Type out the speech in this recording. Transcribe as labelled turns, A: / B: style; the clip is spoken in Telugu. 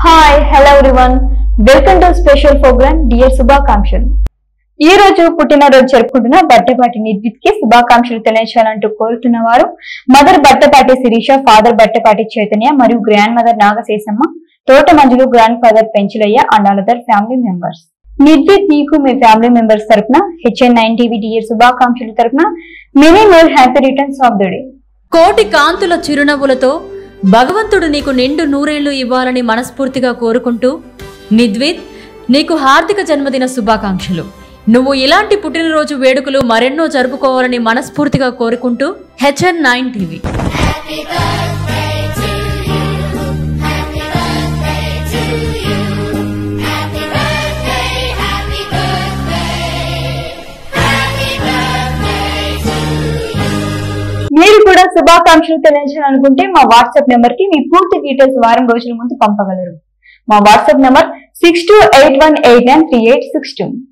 A: hi hello everyone welcome to special program dear శుభాకాంక్షలు ఈ రోజు పుట్టినరోజు జరుపుకుంటున్న బట్టపాటి నిర్విత్ కి శుభాకాంక్షలు తెలియచేయాలంటూ కోరుతున్న వారు మదర్ బట్టపాటి శిరీష ఫాదర్ బట్టపాటి చైతన్య మరియు grandmother Nagaseshamma Thota Manjulu grandfather Penchulaiah and other family members Nirvith నీకు మీ ఫ్యామిలీ మెంబర్స్ తరపున హెచ్ఎన్ నైన్ టీవీ డియర్ శుభాకాంక్షలు తరపున many more happy returns of the day
B: కోటి కాంతుల చిరునవ్వులతో భగవంతుడు నీకు నిండు నూరేళ్లు ఇవ్వాలని మనస్ఫూర్తిగా కోరుకుంటూ నిద్విత్ నీకు హార్దిక జన్మదిన శుభాకాంక్షలు నువ్వు ఇలాంటి పుట్టినరోజు వేడుకలు మరెన్నో జరుపుకోవాలని మనస్ఫూర్తిగా కోరుకుంటూ హెచ్ఎన్ నైన్ టీవీ
A: మీరు కూడా శుభాకాంక్షలు తెలియజేయాలనుకుంటే మా వాట్సాప్ నెంబర్ కి మీ పూర్తి డీటెయిల్స్ వారం రోజుల ముందు పంపగలరు మా WhatsApp number six two eight one eight nine three eight six two